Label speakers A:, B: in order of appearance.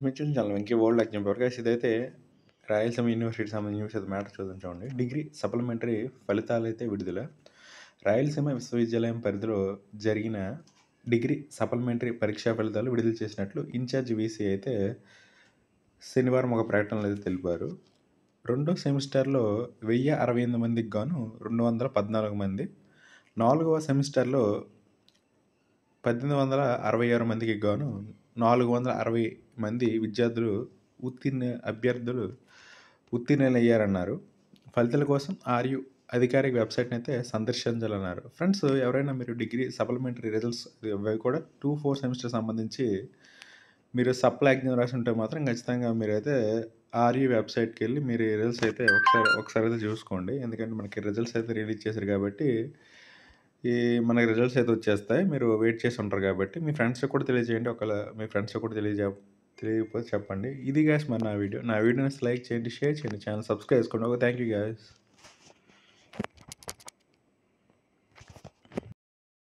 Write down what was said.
A: మీరు చూసిన channel Venky world example guys ఇదైతే రాయలసీమ యూనివర్సిటీకి సంబంధించి న్యూస్ అయితే మ్యాటర్ చూద్దాం చూడండి డిగ్రీ సప్లిమెంటరీ ఫలితాలు అయితే విడుదల రాయలసీమ విశ్వవిద్యాలయం పరిధిలో జరిగిన డిగ్రీ సప్లిమెంటరీ పరీక్షా ఫలితాలు విడుదల చేసినట్లు ఇన్ఛార్జ్ వీసీ అయితే శనివారం ఒక ప్రకటనలో అయితే తెలిపారు రెండో సెమిస్టర్లో వెయ్యి అరవై ఎనిమిది మందికి గాను రెండు వందల పద్నాలుగు మంది నాలుగవ సెమిస్టర్లో పద్దెనిమిది వందల అరవై ఆరు మందికి గాను నాలుగు వందల అరవై మంది విద్యార్థులు ఉత్తీర్ణ అభ్యర్థులు ఉత్తీర్ణులయ్యారన్నారు ఫలితాల కోసం ఆర్యు అధికారిక వెబ్సైట్ని అయితే సందర్శించాలన్నారు ఫ్రెండ్స్ ఎవరైనా మీరు డిగ్రీ సప్లిమెంటరీ రిజల్ట్స్ అవి కూడా టూ ఫోర్ సెమిస్టర్ సంబంధించి మీరు సప్లై ఎగ్జామ్ రాసి ఉంటే మాత్రం ఖచ్చితంగా మీరైతే ఆర్యూ వెబ్సైట్కి వెళ్ళి మీరు రిజల్ట్స్ అయితే ఒకసారి ఒకసారి అయితే చూసుకోండి ఎందుకంటే మనకి రిజల్ట్స్ అయితే రిలీజ్ చేశారు కాబట్టి ఈ మనకి రిజల్ట్స్ అయితే వచ్చేస్తాయి మీరు వెయిట్ చేసి ఉంటారు కాబట్టి మీ ఫ్రెండ్స్కి కూడా తెలియజేయండి ఒకవేళ మీ ఫ్రెండ్స్కి కూడా తెలియజే తెలియకపోతే చెప్పండి ఇది గ్యాస్ మరి నా వీడియో నా వీడియోని లైక్ చేయండి షేర్ చేయండి ఛానల్ సబ్స్క్రైబ్ చేసుకోండి ఓకే థ్యాంక్ యూ గ్యాస్